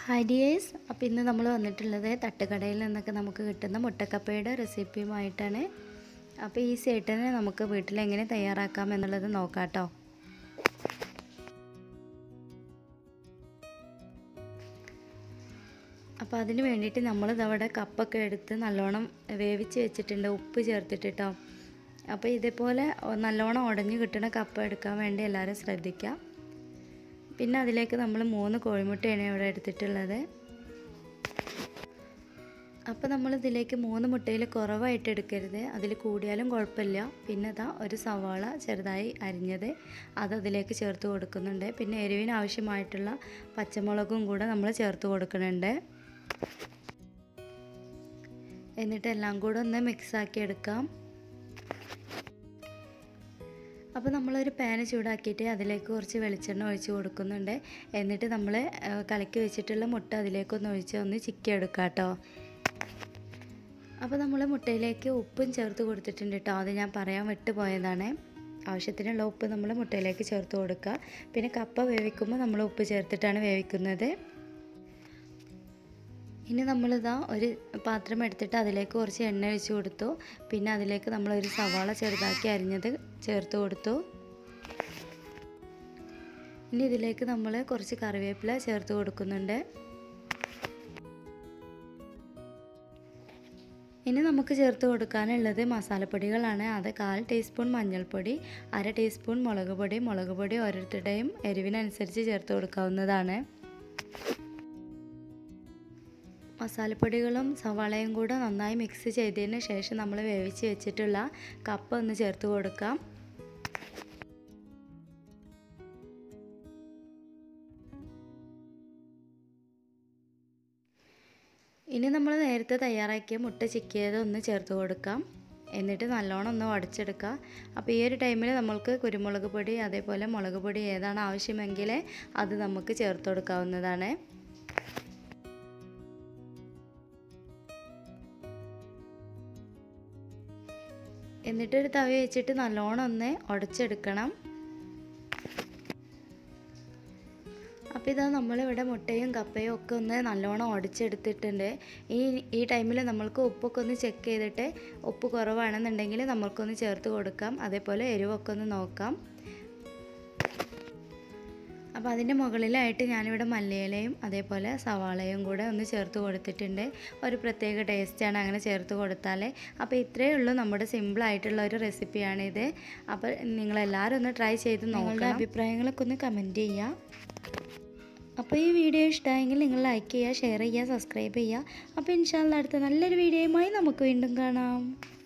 hi dears അപ്പോൾ ഇന്ന് നമ്മൾ വന്നിട്ടുള്ളത് തട്ടുകടയിൽ നിന്നൊക്കെ നമുക്ക് കിട്ടുന്ന മുട്ടക്കപ്പയുടെ റെസിപ്പിയുമായിട്ടാണ് അപ്പോൾ ഈസി ആയിട്ട് തന്നെ നമുക്ക് വീട്ടിൽ എങ്ങനെ തയ്യാറാക്കാം എന്നുള്ളത് നോക്കാം കേട്ടോ അപ്പോൾ അതിന് വേണ്ടിയിട്ട് നമ്മൾ ഇതവിടെ കപ്പൊക്കെ എടുത്ത് നല്ലോണം വേവിച്ച് വെച്ചിട്ടുണ്ട് ഉപ്പ് ചേർത്തിട്ട് കേട്ടോ അപ്പോൾ ഇതേപോലെ നല്ലോണം ഉടഞ്ഞ് കിട്ടുന്ന കപ്പ എടുക്കാൻ വേണ്ടി എല്ലാവരും ശ്രദ്ധിക്കുക പിന്നെ അതിലേക്ക് നമ്മൾ മൂന്ന് കോഴിമുട്ടയാണ് ഇവിടെ എടുത്തിട്ടുള്ളത് അപ്പോൾ നമ്മൾ ഇതിലേക്ക് മൂന്ന് മുട്ടയിൽ കുറവായിട്ട് എടുക്കരുത് അതിൽ കൂടിയാലും കുഴപ്പമില്ല പിന്നെ അതാ ഒരു സവാള ചെറുതായി അരിഞ്ഞത് അത് അതിലേക്ക് ചേർത്ത് കൊടുക്കുന്നുണ്ട് പിന്നെ എരിവിന് ആവശ്യമായിട്ടുള്ള പച്ചമുളകും കൂടെ നമ്മൾ ചേർത്ത് കൊടുക്കുന്നുണ്ട് എന്നിട്ട് എല്ലാം കൂടെ ഒന്ന് മിക്സാക്കി എടുക്കാം അപ്പോൾ നമ്മളൊരു പാന് ചൂടാക്കിയിട്ട് അതിലേക്ക് കുറച്ച് വെളിച്ചെണ്ണ ഒഴിച്ച് കൊടുക്കുന്നുണ്ട് എന്നിട്ട് നമ്മൾ കലക്കി വെച്ചിട്ടുള്ള മുട്ട അതിലേക്കൊന്ന് ഒഴിച്ച് ഒന്ന് ചിക്കി എടുക്കാം കേട്ടോ അപ്പോൾ നമ്മൾ മുട്ടയിലേക്ക് ഉപ്പും ചേർത്ത് കൊടുത്തിട്ടുണ്ട് കേട്ടോ അത് ഞാൻ പറയാൻ വിട്ടുപോയതാണ് ആവശ്യത്തിനുള്ള ഉപ്പ് നമ്മൾ മുട്ടയിലേക്ക് ചേർത്ത് കൊടുക്കുക പിന്നെ കപ്പ വേവിക്കുമ്പോൾ നമ്മൾ ഉപ്പ് ചേർത്തിട്ടാണ് വേവിക്കുന്നത് ഇനി നമ്മളിതാ ഒരു പാത്രം എടുത്തിട്ട് അതിലേക്ക് കുറച്ച് എണ്ണ ഒഴിച്ച് കൊടുത്തു പിന്നെ അതിലേക്ക് നമ്മളൊരു സവാള ചെറുതാക്കി അരിഞ്ഞത് ചേർത്ത് കൊടുത്തു ഇനി ഇതിലേക്ക് നമ്മൾ കുറച്ച് കറിവേപ്പില ചേർത്ത് കൊടുക്കുന്നുണ്ട് ഇനി നമുക്ക് ചേർത്ത് കൊടുക്കാനുള്ളത് മസാലപ്പൊടികളാണ് അത് കാൽ ടീസ്പൂൺ മഞ്ഞൾപ്പൊടി അര ടീസ്പൂൺ മുളക് പൊടി മുളക് പൊടി ഓരോരുത്തരുടെയും എരിവിനനുസരിച്ച് ചേർത്ത് കൊടുക്കാവുന്നതാണ് മസാലപ്പൊടികളും സവാളയും കൂടെ നന്നായി മിക്സ് ചെയ്തതിന് ശേഷം നമ്മൾ വേവിച്ച് വെച്ചിട്ടുള്ള കപ്പ ഒന്ന് ചേർത്ത് കൊടുക്കാം ഇനി നമ്മൾ നേരത്തെ തയ്യാറാക്കിയ മുട്ട ചിക്കിയത് ഒന്ന് ചേർത്ത് കൊടുക്കാം എന്നിട്ട് നല്ലോണം ഒന്ന് ഉടച്ചെടുക്കുക അപ്പോൾ ഈ ഒരു ടൈമിൽ നമ്മൾക്ക് കുരുമുളക് പൊടി അതേപോലെ മുളക് പൊടി ഏതാണ് ആവശ്യമെങ്കിൽ അത് നമുക്ക് ചേർത്ത് കൊടുക്കാവുന്നതാണ് എന്നിട്ടൊരു തവി വെച്ചിട്ട് നല്ലോണം ഒന്ന് ഉടച്ചെടുക്കണം അപ്പോൾ ഇതാ നമ്മളിവിടെ മുട്ടയും കപ്പയും ഒക്കെ ഒന്ന് നല്ലോണം ഉടച്ചെടുത്തിട്ടുണ്ട് ഈ ഈ ടൈമിൽ നമ്മൾക്ക് ഉപ്പൊക്കെ ഒന്ന് ചെക്ക് ചെയ്തിട്ട് ഉപ്പ് കുറവാണെന്നുണ്ടെങ്കിൽ നമ്മൾക്കൊന്ന് ചേർത്ത് കൊടുക്കാം അതേപോലെ എരിവൊക്കെ ഒന്ന് നോക്കാം അപ്പോൾ അതിൻ്റെ മുകളിലായിട്ട് ഞാനിവിടെ മല്ലിയിലയും അതേപോലെ സവാളയും കൂടെ ഒന്ന് ചേർത്ത് കൊടുത്തിട്ടുണ്ട് ഒരു പ്രത്യേക ടേസ്റ്റാണ് അങ്ങനെ ചേർത്ത് കൊടുത്താൽ അപ്പോൾ ഇത്രയേ ഉള്ളൂ നമ്മുടെ സിമ്പിളായിട്ടുള്ള ഒരു റെസിപ്പിയാണിത് അപ്പോൾ നിങ്ങളെല്ലാവരും ഒന്ന് ട്രൈ ചെയ്ത് നിങ്ങളുടെ അഭിപ്രായങ്ങളൊക്കെ ഒന്ന് കമൻറ്റ് ചെയ്യുക അപ്പോൾ ഈ വീഡിയോ ഇഷ്ടമായെങ്കിൽ നിങ്ങൾ ലൈക്ക് ചെയ്യുക ഷെയർ ചെയ്യുക സബ്സ്ക്രൈബ് ചെയ്യുക അപ്പോൾ ഇൻഷാല്ല അടുത്ത നല്ലൊരു വീഡിയോയുമായി നമുക്ക് വീണ്ടും കാണാം